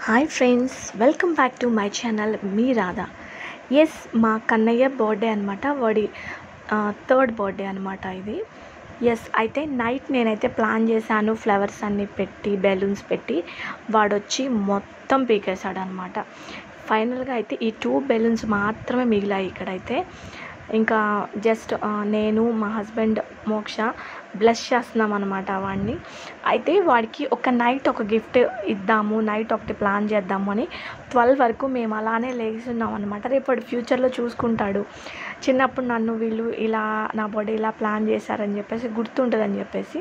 Hi friends welcome back to my channel మీ Radha S మా Kannayya birthday అనమాట వాడి థర్డ్ బర్త్డే అనమాట ఇది ఎస్ అయితే నైట్ నేనైతే ప్లాన్ చేశాను ఫ్లవర్స్ అన్నీ పెట్టి బెలూన్స్ పెట్టి వాడొచ్చి మొత్తం పీకేశాడు అనమాట ఫైనల్గా అయితే ఈ టూ బెలూన్స్ మాత్రమే మిగిలాయి ఇక్కడైతే ఇంకా జస్ట్ నేను మా హస్బెండ్ మోక్ష బ్లెస్ చేస్తున్నాం అనమాట వాడిని అయితే వాడికి ఒక నైట్ ఒక గిఫ్ట్ ఇద్దాము నైట్ ఒకటి ప్లాన్ చేద్దాము అని ట్వెల్వ్ వరకు మేము అలానే లేస్తున్నాం అనమాట రేపు వాడు ఫ్యూచర్లో చూసుకుంటాడు చిన్నప్పుడు నన్ను వీళ్ళు ఇలా నా బర్త్డే ఇలా ప్లాన్ చేశారని చెప్పేసి గుర్తుంటుందని చెప్పేసి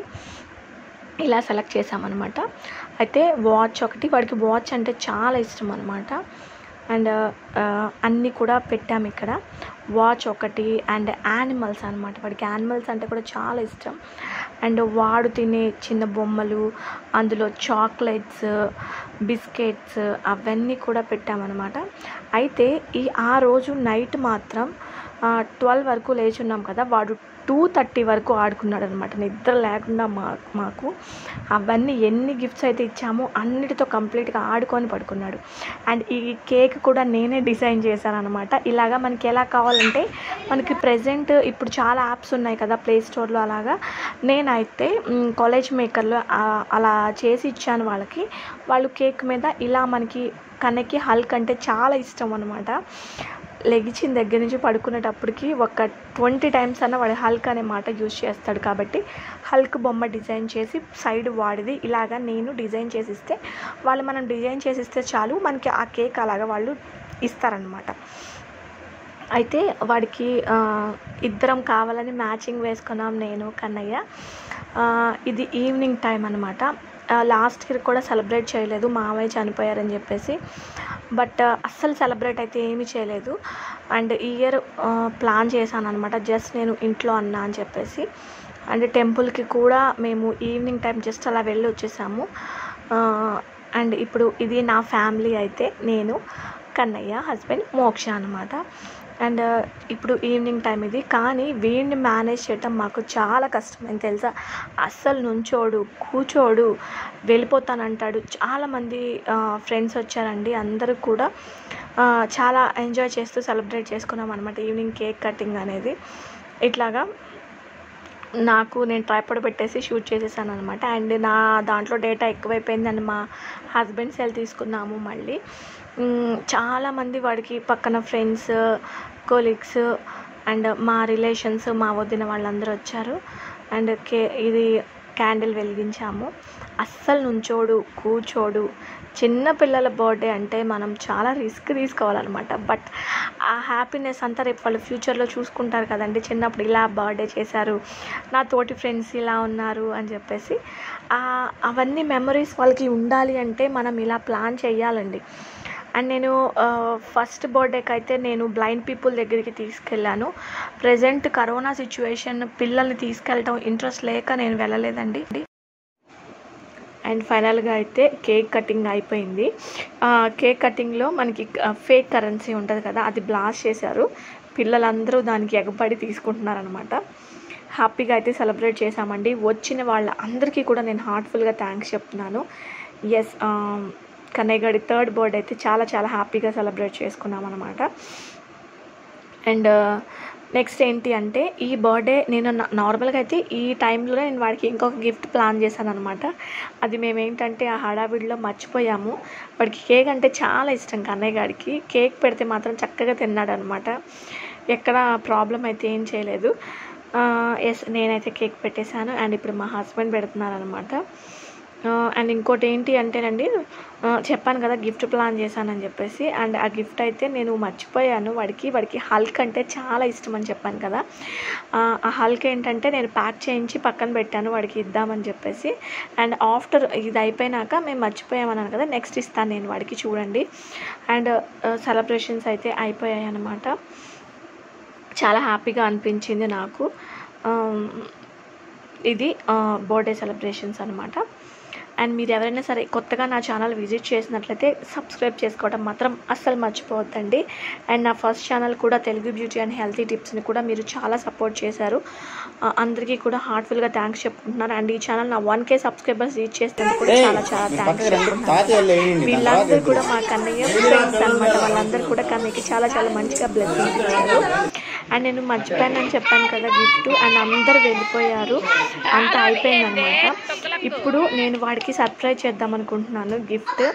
ఇలా సెలెక్ట్ చేసామన్నమాట అయితే వాచ్ ఒకటి వాడికి వాచ్ అంటే చాలా ఇష్టం అనమాట అండ్ అన్నీ కూడా పెట్టాము ఇక్కడ వాచ్ ఒకటి అండ్ యానిమల్స్ అనమాట వాడికి యానిమల్స్ అంటే కూడా చాలా ఇష్టం అండ్ వాడు తినే చిన్న బొమ్మలు అందులో చాక్లెట్స్ బిస్కెట్స్ అవన్నీ కూడా పెట్టామన్నమాట అయితే ఈ ఆ రోజు నైట్ మాత్రం ట్వెల్వ్ వరకు లేచున్నాం కదా వాడు టూ థర్టీ వరకు ఆడుకున్నాడు అనమాట నిద్ర లేకుండా మా మాకు అవన్నీ ఎన్ని గిఫ్ట్స్ అయితే ఇచ్చామో అన్నిటితో కంప్లీట్గా ఆడుకొని పడుకున్నాడు అండ్ ఈ కేక్ కూడా నేనే డిజైన్ చేశాను అనమాట ఇలాగా మనకి ఎలా కావాలంటే మనకి ప్రజెంట్ ఇప్పుడు చాలా యాప్స్ ఉన్నాయి కదా ప్లే స్టోర్లో అలాగా నేనైతే కాలేజ్ మేకర్లో అలా చేసి ఇచ్చాను వాళ్ళకి వాళ్ళు కేక్ మీద ఇలా మనకి కన్నకి హల్క్ అంటే చాలా ఇష్టం అనమాట లెగిచిన దగ్గర నుంచి పడుకునేటప్పటికి ఒక ట్వంటీ టైమ్స్ అన్న వాడు హల్క్ అనే మాట యూజ్ చేస్తాడు కాబట్టి హల్క్ బొమ్మ డిజైన్ చేసి సైడ్ వాడిది ఇలాగా నేను డిజైన్ చేసిస్తే వాళ్ళు మనం డిజైన్ చేసిస్తే చాలు మనకి ఆ కేక్ అలాగా వాళ్ళు ఇస్తారనమాట అయితే వాడికి ఇద్దరం కావాలని మ్యాచింగ్ వేసుకున్నాం నేను కన్నయ్య ఇది ఈవినింగ్ టైం అనమాట లాస్ట్ ఇయర్ కూడా సెలబ్రేట్ చేయలేదు మావయ్య చనిపోయారని చెప్పేసి బట్ అస్సలు సెలబ్రేట్ అయితే ఏమీ చేయలేదు అండ్ ఈ ఇయర్ ప్లాన్ చేశాను అనమాట జస్ట్ నేను ఇంట్లో అన్నా అని చెప్పేసి అండ్ టెంపుల్కి కూడా మేము ఈవినింగ్ టైం జస్ట్ అలా వెళ్ళి వచ్చేసాము అండ్ ఇప్పుడు ఇది నా ఫ్యామిలీ అయితే నేను కన్నయ్య హస్బెండ్ మోక్ష అనమాట అండ్ ఇప్పుడు ఈవినింగ్ టైం ఇది కానీ వీడిని మేనేజ్ చేయటం మాకు చాలా కష్టమైంది తెలుసా అస్సలు నుంచోడు కూర్చోడు వెళ్ళిపోతానంటాడు చాలామంది ఫ్రెండ్స్ వచ్చారండి అందరూ కూడా చాలా ఎంజాయ్ చేస్తూ సెలబ్రేట్ చేసుకున్నాం అనమాట ఈవినింగ్ కేక్ కటింగ్ అనేది ఇట్లాగా నాకు నేను ట్రైపాడ్ పెట్టేసి షూట్ చేసేసాను అనమాట అండ్ నా దాంట్లో డేటా ఎక్కువైపోయింది అండ్ మా హస్బెండ్ సెల్ తీసుకున్నాము మళ్ళీ చాలామంది వాడికి పక్కన ఫ్రెండ్స్ కొలీగ్స్ అండ్ మా రిలేషన్స్ మా వదిన వాళ్ళందరూ వచ్చారు అండ్ కే ఇది క్యాండిల్ వెలిగించాము అస్సలు నుంచోడు కూర్చోడు చిన్న పిల్లల బర్త్డే అంటే మనం చాలా రిస్క్ తీసుకోవాలన్నమాట బట్ ఆ హ్యాపీనెస్ అంతా రేపు వాళ్ళు ఫ్యూచర్లో చూసుకుంటారు కదండి చిన్నప్పుడు ఇలా బర్త్డే చేశారు నా తోటి ఫ్రెండ్స్ ఇలా ఉన్నారు అని చెప్పేసి అవన్నీ మెమరీస్ వాళ్ళకి ఉండాలి అంటే మనం ఇలా ప్లాన్ చేయాలండి అండ్ నేను ఫస్ట్ బర్త్డేకి అయితే నేను బ్లైండ్ పీపుల్ దగ్గరికి తీసుకెళ్ళాను ప్రజెంట్ కరోనా సిచ్యువేషన్ పిల్లల్ని తీసుకెళ్ళటం ఇంట్రెస్ట్ లేక నేను వెళ్ళలేదండి అండ్ ఫైనల్గా అయితే కేక్ కటింగ్ అయిపోయింది కేక్ కటింగ్లో మనకి ఫేక్ కరెన్సీ ఉంటుంది కదా అది బ్లాస్ట్ చేశారు పిల్లలందరూ దానికి ఎగబడి తీసుకుంటున్నారనమాట హ్యాపీగా అయితే సెలబ్రేట్ చేశామండి వచ్చిన వాళ్ళ అందరికీ కూడా నేను హార్ట్ఫుల్గా థ్యాంక్స్ చెప్తున్నాను ఎస్ కన్నయ్య గడి థర్డ్ బర్త్డే అయితే చాలా చాలా హ్యాపీగా సెలబ్రేట్ చేసుకున్నాం అనమాట అండ్ నెక్స్ట్ ఏంటి అంటే ఈ బర్త్డే నేను నార్మల్గా అయితే ఈ టైంలో నేను వాడికి ఇంకొక గిఫ్ట్ ప్లాన్ చేశాను అనమాట అది మేము ఏంటంటే ఆ హడావిడిలో మర్చిపోయాము వాడికి కేక్ అంటే చాలా ఇష్టం కన్నయ్య గారికి కేక్ పెడితే మాత్రం చక్కగా తిన్నాడు అనమాట ఎక్కడ ప్రాబ్లం అయితే ఏం చేయలేదు ఎస్ నేనైతే కేక్ పెట్టేశాను అండ్ ఇప్పుడు మా హస్బెండ్ పెడుతున్నారు అనమాట అండ్ ఇంకోటి ఏంటి అంటేనండి చెప్పాను కదా గిఫ్ట్ ప్లాన్ చేశానని చెప్పేసి అండ్ ఆ గిఫ్ట్ అయితే నేను మర్చిపోయాను వాడికి వాడికి హల్క్ అంటే చాలా ఇష్టం అని చెప్పాను కదా ఆ హల్క్ ఏంటంటే నేను ప్యాక్ చేయించి పక్కన పెట్టాను వాడికి ఇద్దామని చెప్పేసి అండ్ ఆఫ్టర్ ఇది అయిపోయినాక మేము మర్చిపోయామన్నాను కదా నెక్స్ట్ ఇస్తాను నేను వాడికి చూడండి అండ్ సెలబ్రేషన్స్ అయితే అయిపోయాయి అన్నమాట చాలా హ్యాపీగా అనిపించింది నాకు ఇది బర్త్డే సెలబ్రేషన్స్ అనమాట అండ్ మీరు ఎవరైనా సరే కొత్తగా నా ఛానల్ విజిట్ చేసినట్లయితే సబ్స్క్రైబ్ చేసుకోవడం మాత్రం అస్సలు మర్చిపోవద్దండి అండ్ నా ఫస్ట్ ఛానల్ కూడా తెలుగు బ్యూటీ అండ్ హెల్తీ టిప్స్ని కూడా మీరు చాలా సపోర్ట్ చేశారు ఆ, అందరికీ కూడా హార్ట్ఫుల్గా థ్యాంక్స్ చెప్పుకుంటున్నాను అండ్ ఈ ఛానల్ నా వన్ కే సబ్స్క్రైబర్స్ రీచ్ చేసినందుకు కూడా ఏయ్, చాలా చాలా మీ థ్యాంక్స్ పక్కకి రండి. చెప్పుకుంటున్నాను తాతయ్య లేనిండి, నా వీళ్ళందరూ తర్వాత కూడా మా కన్నయ్య ఫ్రెండ్స్ అనమాట వాళ్ళందరూ కూడా కన్నయ్యకి చాలా చాలా మంచిగా బ్లెస్సింగ్స్ ఇచ్చారు అండ్ నేను మర్చిపోయానని చెప్పాను కదా గిఫ్ట్ అండ్ అందరు వెళ్ళిపోయారు అంతా అయిపోయిందనమాట ఇప్పుడు నేను వాడికి సర్ప్రైజ్ చేద్దాం అనుకుంటున్నాను గిఫ్ట్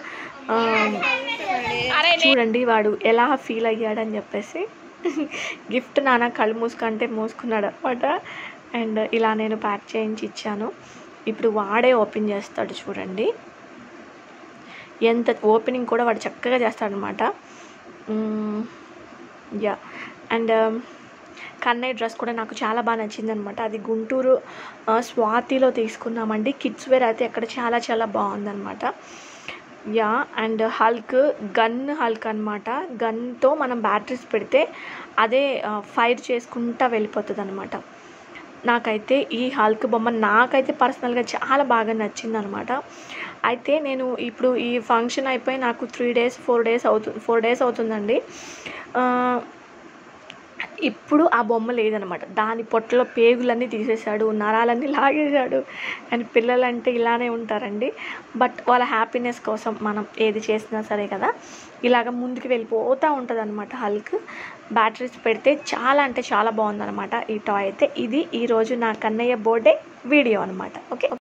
చూడండి వాడు ఎలా ఫీల్ అయ్యాడని చెప్పేసి గిఫ్ట్ నాన్న కళ్ళు మూసుకుంటే మూసుకున్నాడు అనమాట అండ్ ఇలా నేను ప్యాక్ చేయించి ఇచ్చాను ఇప్పుడు వాడే ఓపెన్ చేస్తాడు చూడండి ఎంత ఓపెనింగ్ కూడా వాడు చక్కగా చేస్తాడనమాట యా అండ్ కన్నయ్య డ్రెస్ కూడా నాకు చాలా బాగా నచ్చింది అనమాట అది గుంటూరు ఆ, స్వాతిలో తీసుకున్నామండి కిడ్స్ వేర్ అయితే అక్కడ చాలా చాలా బాగుందన్నమాట yeah and Hulk gun Hulk అనమాట గన్తో మనం బ్యాటరీస్ పెడితే అదే ఫైర్ చేసుకుంటా వెళ్ళిపోతుంది అనమాట నాకైతే ఈ హల్క్ బొమ్మ నాకైతే పర్సనల్గా చాలా బాగా నచ్చింది అనమాట అయితే నేను ఇప్పుడు ఈ ఫంక్షన్ అయిపోయి నాకు త్రీ డేస్ ఫోర్ డేస్ అవుతుంది ఫోర్ డేస్ అవుతుందండి ఆ, ఇప్పుడు ఆ బొమ్మ లేదనమాట దాని పొట్టలో పేగులన్నీ తీసేశాడు నరాలన్నీ లాగేశాడు అండ్ పిల్లలంటే ఇలానే ఉంటారండి బట్ వాళ్ళ హ్యాపీనెస్ కోసం మనం ఏది చేసినా సరే కదా ఇలాగ ముందుకు వెళ్ళిపోతూ ఉంటుంది అనమాట హల్క్ బ్యాటరీస్ పెడితే చాలా అంటే చాలా బాగుందన్నమాట ఈ టాయ్ అయితే ఇది ఈరోజు నా కన్నయ్య బర్త్డే వీడియో అనమాట ఓకే